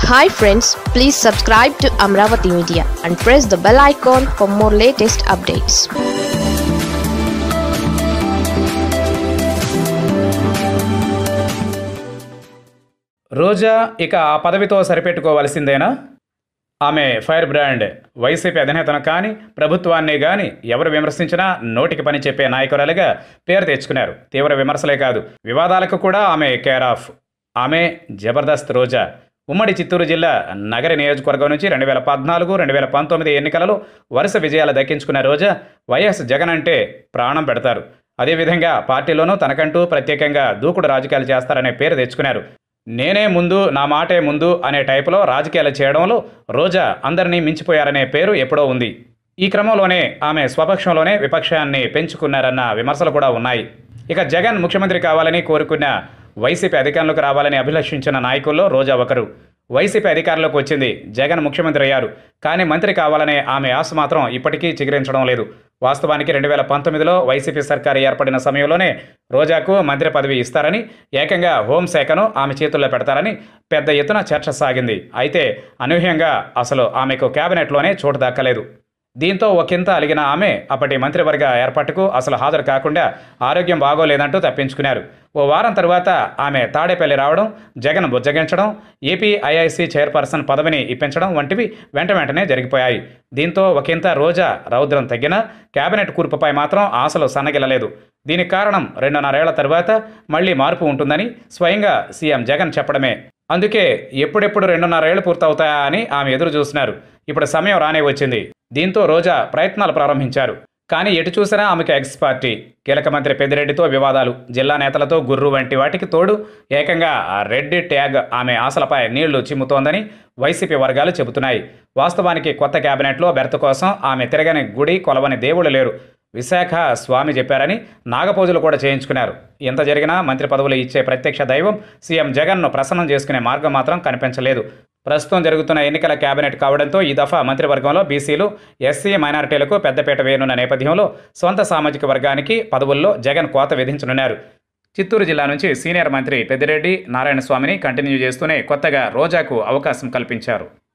hi friends please subscribe to Amaravati media and press the bell icon for more latest updates Roja ఇక ఆ పదవితో సరిపెట్టుకోవలసిందేనా ఆమె fire brand YCP అధినేతను కానీ ప్రభుత్వాన్ని కానీ ఎవరు విమర్శించినా నోటికి పని చెప్పే నాయకురాలుగా పేరు తెచ్చుకున్నారు తీవ్ర విమర్శలే కాదు వివాదాలకు కూడా ఆమె కేర్ ఆఫ్ ఆమె జబర్దస్త్ రోజా ఉమ్మడి చిత్తూరు జిల్లా నగర నియోజకవర్గం నుంచి రెండు వేల పద్నాలుగు రెండు వేల పంతొమ్మిది ఎన్నికలలో వరుస విజయాలు దక్కించుకున్న రోజా వైఎస్ జగన్ అంటే ప్రాణం పెడతారు అదేవిధంగా పార్టీలోనూ తనకంటూ ప్రత్యేకంగా దూకుడు రాజకీయాలు చేస్తారనే పేరు తెచ్చుకున్నారు నేనే ముందు నా మాటే ముందు అనే టైపులో రాజకీయాలు చేయడంలో రోజా అందరినీ మించిపోయారనే పేరు ఎప్పుడో ఉంది ఈ క్రమంలోనే ఆమె స్వపక్షంలోనే విపక్షాన్ని పెంచుకున్నారన్న విమర్శలు కూడా ఉన్నాయి ఇక జగన్ ముఖ్యమంత్రి కావాలని కోరుకున్న వైసీపీ అధికారంలోకి రావాలని అభిలషించిన నాయకుల్లో రోజా ఒకరు వైసీపీ అధికారంలోకి వచ్చింది జగన్ ముఖ్యమంత్రి అయ్యారు కానీ మంత్రి కావాలనే ఆమె ఆశ మాత్రం ఇప్పటికీ చిగురించడం లేదు వాస్తవానికి రెండు వేల పంతొమ్మిదిలో వైసీపీ సర్కారు ఏర్పడిన సమయంలోనే రోజాకు మంత్రి పదవి ఇస్తారని ఏకంగా హోంశాఖను ఆమె చేతుల్లో పెడతారని పెద్ద ఎత్తున చర్చ సాగింది అయితే అనూహ్యంగా అసలు ఆమెకు కేబినెట్లోనే చోటు దక్కలేదు దీంతో ఒకంత అలిగిన ఆమె అప్పటి మంత్రివర్గ ఏర్పాటుకు అసలు హాజరు కాకుండా ఆరోగ్యం బాగోలేదంటూ తప్పించుకున్నారు ఓ వారం తరువాత ఆమె తాడేపల్లి రావడం జగన్ బుజ్జగించడం ఏపీ ఐఐసి చైర్పర్సన్ పదవిని ఇప్పించడం వంటివి వెంట వెంటనే జరిగిపోయాయి దీంతో ఒకంత రోజా రౌద్రం తగ్గినా కేబినెట్ కూర్పుపై మాత్రం ఆశలు సన్నగిల్లలేదు దీనికి కారణం రెండున్నరేళ్ల తరువాత మళ్లీ మార్పు ఉంటుందని స్వయంగా సీఎం జగన్ చెప్పడమే అందుకే ఎప్పుడెప్పుడు రెండున్నరేళ్లు పూర్తవుతాయా అని ఆమె ఎదురు చూస్తున్నారు ఇప్పుడు సమయం రానే వచ్చింది దీంతో రోజా ప్రయత్నాలు ప్రారంభించారు కానీ ఎటు చూసినా ఆమెకు ఎక్స్ పార్టీ కీలక మంత్రి పెద్దిరెడ్డితో వివాదాలు జిల్లా నేతలతో గుర్రు వంటి వాటికి తోడు ఏకంగా ఆ రెడ్డి ట్యాగ్ ఆమె ఆశలపై నీళ్లు చిమ్ముతోందని వైసీపీ వర్గాలు చెబుతున్నాయి వాస్తవానికి కొత్త కేబినెట్లో బెర్త కోసం ఆమె తిరగని గుడి కొలవని దేవుళ్ళు లేరు విశాఖ స్వామి చెప్పారని నాగపూజలు కూడా చేయించుకున్నారు ఎంత జరిగినా మంత్రి పదవులు ఇచ్చే ప్రత్యక్ష దైవం సీఎం జగన్ను ప్రసన్నం చేసుకునే మార్గం మాత్రం కనిపించలేదు ప్రస్తుతం జరుగుతున్న ఎన్నికల కేబినెట్ కావడంతో ఈ దఫా మంత్రివర్గంలో బీసీలు ఎస్సీ మైనారిటీలకు పెద్దపీట వేయనున్న నేపథ్యంలో సొంత సామాజిక వర్గానికి పదవుల్లో జగన్ కోత విధించనున్నారు చిత్తూరు జిల్లా నుంచి సీనియర్ మంత్రి పెద్దిరెడ్డి నారాయణ స్వామిని కంటిన్యూ చేస్తూనే కొత్తగా రోజాకు అవకాశం కల్పించారు